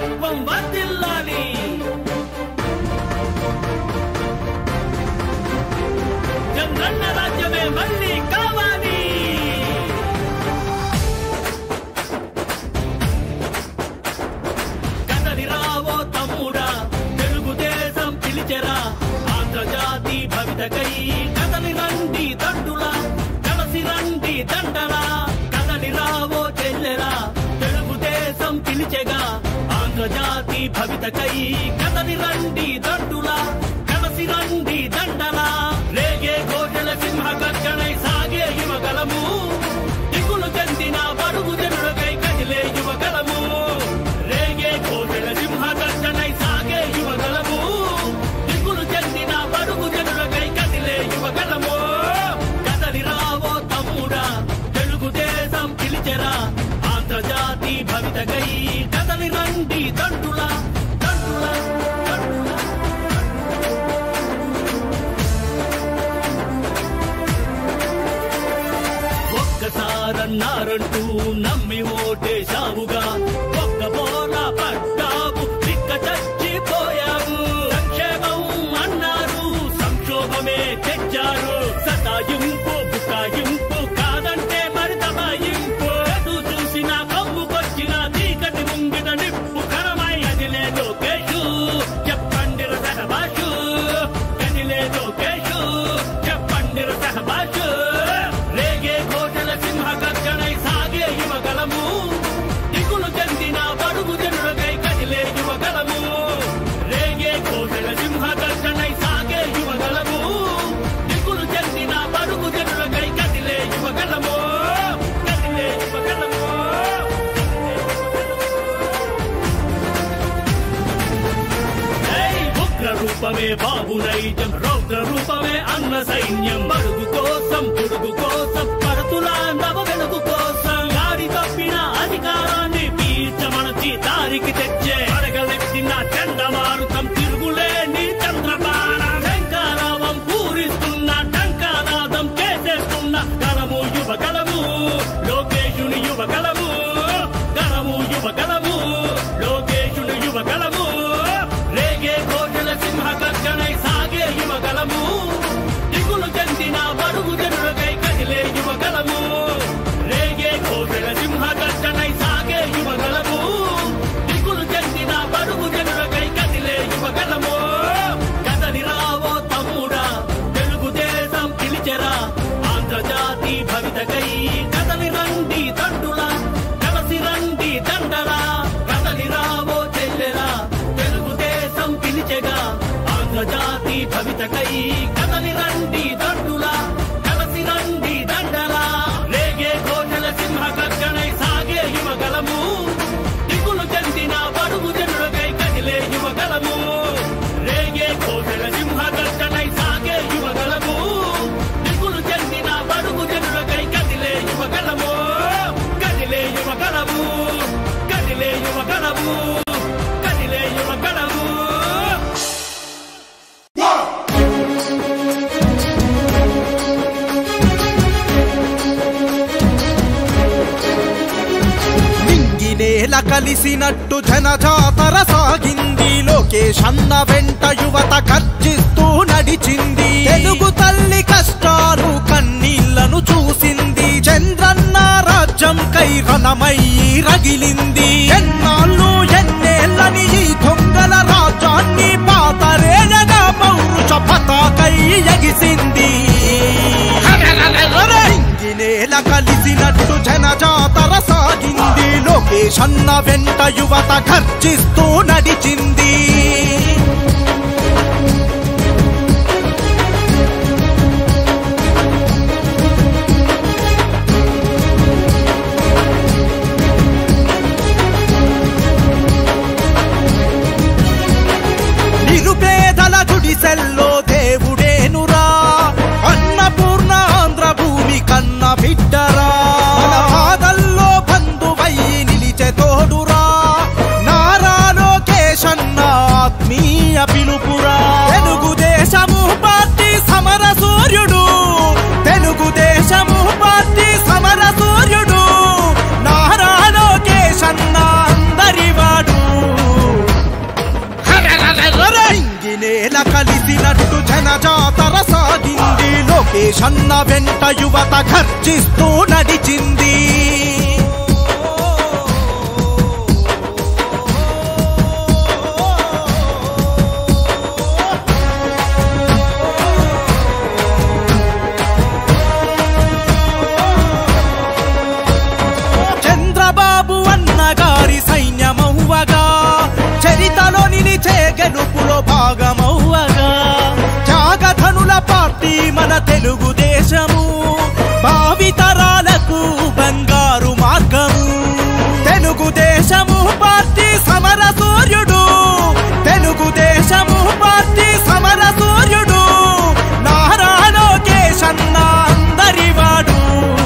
ప్రభుత్వం వర్ధిల్లాలి చంద్రన్న రాజ్యమే మళ్ళీ కావాలి కదలి రావో తమ్ముడా తెలుగుదేశం పిలిచెరా ఆంధ్రజాతి భవితకై కదలి రండి దండులా కలసి రండి దండలా కదలి రావో చెల్లెలా తెలుగుదేశం పిలిచెగా ఆంధ్రజాతి భవితకై కదలి రండి దండులా కలసి రండి దండలా రేగే ఘోషల సింహ గర్జనై సాగే యువగలము దిగులు చెందిన బడుగు జనులకై కదిలే యువగలము రేగే ఘోషల సింహ గర్జనై సాగే యువగలము దిగులు చెందిన బడుగు జనులకై కదిలే యువగలము కదలి రావో తమ్ముడా తెలుగుదేశం పిలిచెరా ఆంధ్రజాతి భవితకై కదలి రండి దండులా దండులా దండులా ఒక్కసారన్నారంటూ నమ్మి ఓటేశావుగా ఒక్క బోల పడ్డావు పిక్క చచ్చిపోయావు సంక్షేమం అన్నారు సంక్షోభమే తెచ్చారు సతాయింపు బుకాయింపు కాదంటే మరి దబాయింపు ఎటు చూసిన కమ్ముకొచ్చిన చీకటి ముంగిట నిప్పు కరమై అదిలే లోకేషు చెప్పండి సహబాషు గదిలే లోకేషు చెప్పండి సహబాషు రేగే ఘోషల సింహ గర్జనై సాగే యువగలము దిగులు చెందిన బడుగు జనులకై కదిలే యువగలము రేగే ఘోషల సింహ గర్జనై సాగే యువగలము దిగులు చెందిన బడుగు జనులకై కదిలే యువగలము కదిలే యువగలము ఏయ్ ఉగ్ర రూపమే బాబు నైజం రౌద్ర రూపమే అన్న సైన్యం బడుగు కోసం పొడుగు కోసం పడుతుల నవ వెలుగు కోసం గాడి తప్పిన అధికారాన్ని పీల్చమనచి దారికి తెచ్చే అడగలెత్తిన చండమారుతం తిరుగులేని చంద్రబాణ శంకారావం పూరిస్తున్న టంకానాదం చేసేస్తున్న గలము యువగలము లోకేశుని యువగలము గలము యువగలము లోకేశుని యువగలము రేగే ఘోషల సింహ గర్జనై సాగే యువగలము దిగులు చెందిన బడుగు జనులకై కదిలే యువగలము రేగే ఘోషల సింహ గర్జనై సాగే యువగలము దిగులు చెందిన బడుగు జనులకై కదిలే యువగలము కదలి రావో తమ్ముడా తెలుగుదేశం పిలిచెరా ఆంధ్రజాతి భవితకై కదలి రండి దండులా కలసి రండి దండలా కదలి రావో చెల్లెలా తెలుగుదేశం పిలిచెగా ఆంధ్రజాతి భవితకై కదలి రండి దండులా కలసి రండి దండలా రేగే ఘోషల సింహ గర్జనై సాగే యువగలము దిగులు చెందిన బడుగు జనులకై కదిలే యువగలము రేగే ఘోషల సింహ గర్జనై సాగే యువగలము దిగులు చెందిన బడుగు జనులకై కదిలే యువగలము కదిలే యువగలము కదిలే యువగలము కదిలే యువగలము నింగినేల కలిసినట్టు జనజాతర సాగింది లోకేష్ అన్న వెంట యువత గర్జిస్తూ నడిచింది తెలుగు తల్లి కష్టాలు కన్నీళ్లను చూసింది చంద్రన్న రాజ్యం కై రణమయ్యి రగిలింది ఎన్నాళ్ళు ఎన్నేళ్ళని ఈ దొంగల రాజ్యాన్ని పాతరేనగా పౌరుష పతాకై ఎగిసింది ఇంగినేల కలిసినట్టు జనజాతర సాగింది లోకేష్ అన్న వెంట యువత గర్జిస్తూ నడిచింది నిరుపేదల గుడిసెల్లో దేవుడేనురా అన్నపూర్ణ ఆంధ్ర భూమి కన్న బిడ్డరా మన బాధల్లో బంధువయ్యి నిలిచే తోడురా నారా లోకేశన్న ఆత్మీయ పిలుపురా తెలుగుదేశము పార్టీ సమర సూర్యుడు తెలుగుదేశము పార్టీ సమర సూర్యుడు నారా లోకేశన్న అందరివాడు లోకేష్ అన్న వెంట యువత గర్జిస్తూ నడిచింది చంద్రబాబు అన్న గారి సైన్యమవ్వగా చరితలో నిలిచే గెలుపులో భాగమవ్వగా త్యాగధనుల పార్టీ మన తెలుగుదేశము భావితరాలకు బంగారు మార్గము తెలుగుదేశము పార్టీ సమర సూర్యుడు తెలుగుదేశము పార్టీ సమర సూర్యుడు నారా లోకేష్ అన్న అందరివాడు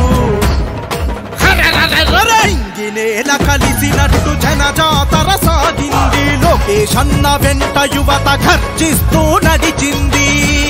ఇంగినేల కలిసినట్టు జనజాతర సాగింది లోకేష్ అన్న వెంట యువత గర్జిస్తూ నడిచింది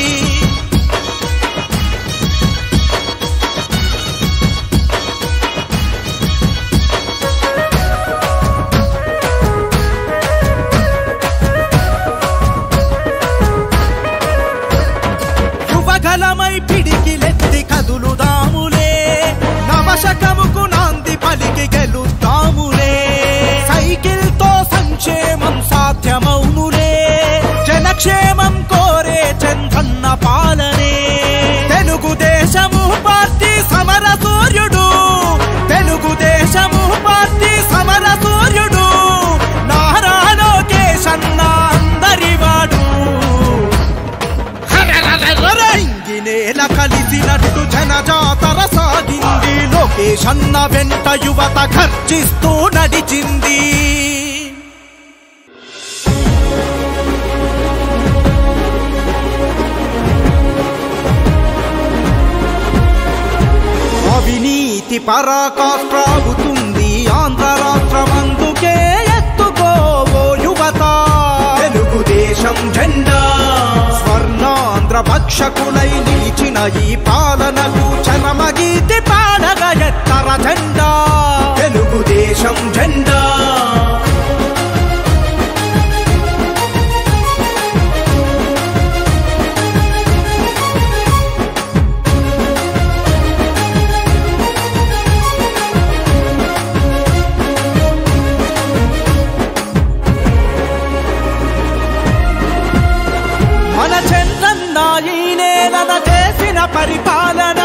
యువగలమై పిడికిలెత్తి కదులుదాములే నవశకముకు నాంది పలికి గెలుద్దాములే సైకిల్ తో సంక్షేమం సాధ్యమౌనులే జనక్షేమం కోరే చంద్రన్న పాలనే తెలుగుదేశము పార్టీ సమర సూర్యుడు తెలుగుదేశము పార్టీ సమర సూర్యుడు నారా లోకేష్ అన్న అందరివాడు ఇంగినేల కలిసినట్టు జనజాతర సాగింది లోకేష్ అన్న వెంట యువత గర్జిస్తూ నడిచింది అవినీతి పరాకాష్ట్రాగుతుంది ఆంధ్ర రాష్ట్రమందుకే ఎత్తుకోవో యువత తెలుగుదేశం జెండా స్వర్ణాంధ్ర భక్షకులై నిలిచిన ఈ పాలనకు చరమగీతి పాడగ ఎత్తర జెండా తెలుగుదేశం జెండా మన చంద్రన్న ఈ నేలన చేసిన పరిపాలన